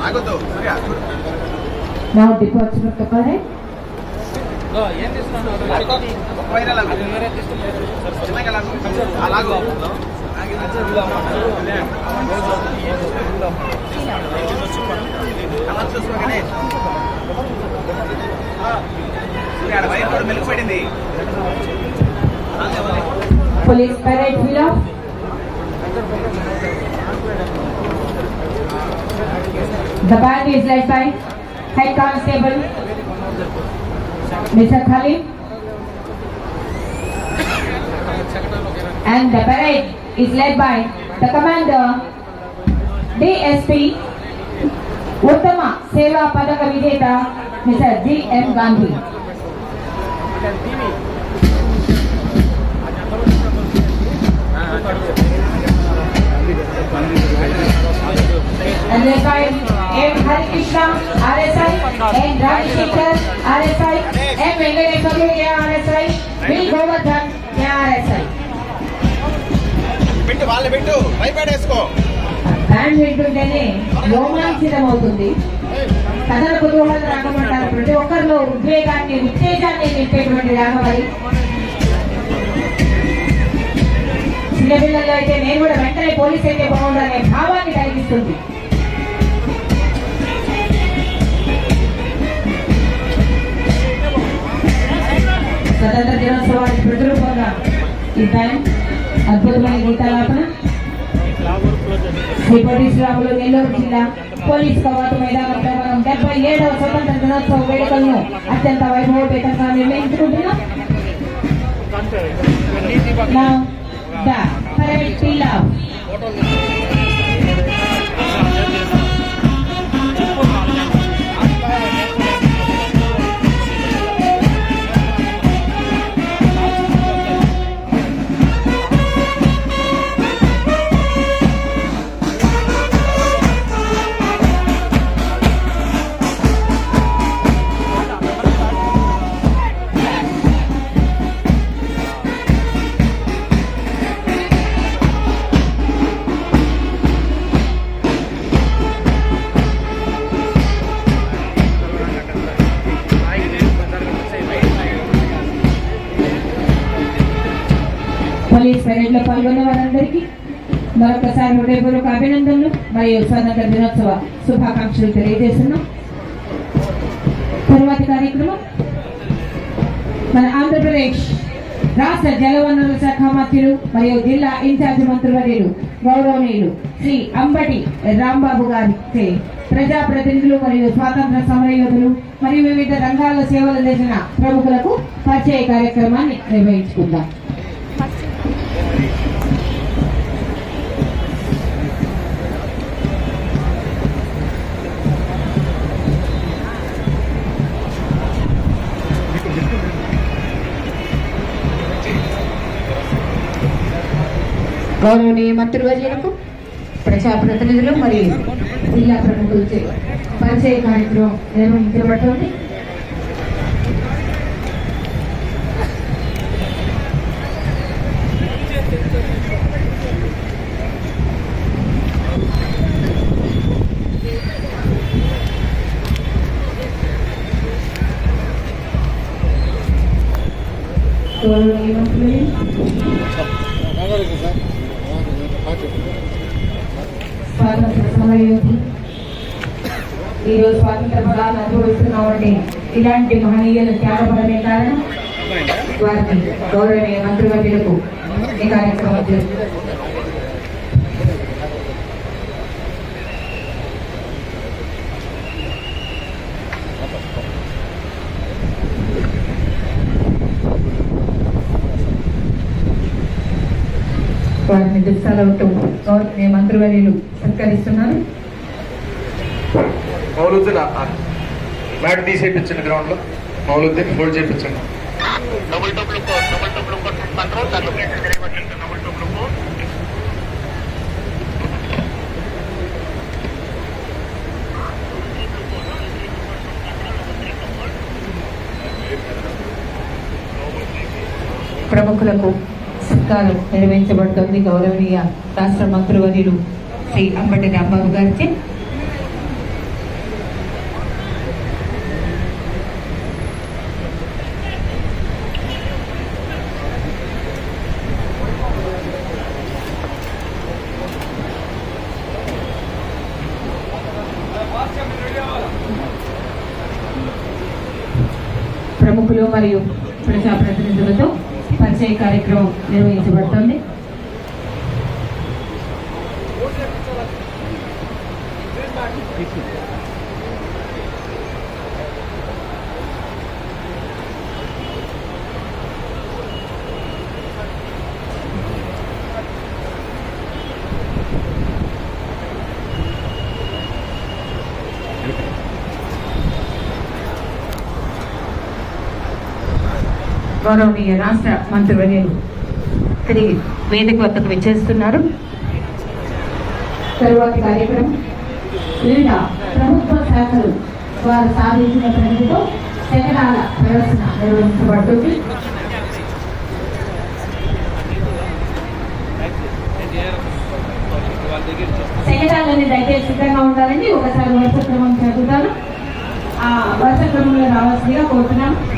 ఆగొద్దు Surya Now departure of the parade. పైన లాగు చిన్నగా లాగు ఆ లాగు అలా చూసుకో గణేష్ సూర్య ఆడ వైపు కూడా మెలుగు పడింది Police parade fill up. The band is led by Head Constable Mr. Khalid. And the parade is led by the Commander DSP Uttama Seva Padaka Vijeta Mr. G. M. Gandhi. And led by M. Harikrishna, RSI, and Ravi Shankar, RSI, M. Venkateswara, RSI, V. Govardhan, RSI. పెట్టు వాళ్ళని పెట్టు భయపడ వేసుకో band వింటుంటేనే రోమాంచితం అవుతుంది కథల కుతూహలం రాగమంటారు ప్రతి ఒక్కరిలో ఉద్వేగాన్ని ఉత్తేజాన్ని నింపేటువంటి రాగమది చిన్నపిల్లల్లో అయితే నేను కూడా వెంటనే పోలీస్ అయితే బాగుండనే భావాన్ని కలిగిస్తుంది స్వతంత్ర దినోత్సవానికి ప్రతిరూపంగా ఈ బ్యాండ్ అద్భుతమైన గీతాలాపన శ్రీ పొట్టి శ్రీరాములు నెల్లూరు జిల్లా పోలీస్ కవాతు మైదానంలో మనం డెబ్బై ఏడవ స్వతంత్ర దినోత్సవ వేడుకలను అత్యంత వైభవపేతంగా నిర్వహించుకుంటున్నాం Now, the parade fill up. Police parade లో పాల్గొన్న వారందరికీ మరొకసారి హృదయపూర్వక అభినందనలు మరియు స్వాతంత్ర దినోత్సవ శుభాకాంక్షలు తెలియజేస్తున్నాం తరువాతి కార్యక్రమం మన ఆంధ్రప్రదేశ్ రాష్ట్ర జలవనరుల శాఖ మంత్రులు మరియు జిల్లా ఇన్ఛార్జి మంత్రివర్యులు గౌరవనీయులు శ్రీ అంబటి రాంబాబు గారి ప్రజాప్రతినిధులు మరియు స్వాతంత్ర సమరయోధులు మరియు వివిధ రంగాల్లో సేవలు చేసిన ప్రముఖులకు పరిచయ కార్యక్రమాన్ని నిర్వహించుకుందాం గౌరవనీయ మంత్రివర్యులకు ప్రజాప్రతినిధులు మరియు జిల్లా ప్రముఖులచే పరిచయ కార్యక్రమం నిర్వహించబడుతుంది గౌరవనీయ మంత్రివర్యులు స్వాతంత్ర సమరయోధి ఈరోజు స్వాతంత్ర పదాలను అనుభవిస్తున్నామంటే ఇలాంటి మహనీయులు త్యాగపడమే కారణం వారికి గౌరవనీయ మంత్రివర్యులకు ఈ కార్యక్రమం చేస్తుంది వారిని దుస్సాలవుతూ గౌరవనీయ మంత్రివర్యులు సత్కరిస్తున్నారు మౌలుద్దీన్ మ్యాట్ తీసేపించండి గ్రౌండ్ లో మౌలుద్దీన్ హోల్డ్ చేయించండి double double four double double four control దాని లొకేషన్ తెలియవచ్చింది డబుల్ డబుల్ ఫోర్ ప్రముఖులకు సత్కారం నిర్వహించబడుతుంది గౌరవనీయ రాష్ట్ర మంత్రివర్యులు శ్రీ అంబటి రాంబాబు గారిచే ప్రముఖులు మరియు ప్రజాప్రతినిధులతో పరిచయ కార్యక్రమం నిర్వహించబడుతోంది గౌరవనీయ రాష్ట్ర మంత్రివర్యులు తిరిగి వేదిక వద్దకు విచ్చేస్తున్నారు తరువాతి కార్యక్రమం వివిధ ప్రభుత్వ శాఖలు వారు సాధించిన ప్రగతితో శకటాల ప్రదర్శన నిర్వహించబడుతుంది శకటాలని దయచేసి సిద్ధంగా ఉండాలండి ఒకసారి వరుస క్రమం చదువుతాను ఆ వరుస క్రమంలో రావాల్సిందిగా కోరుతున్నాను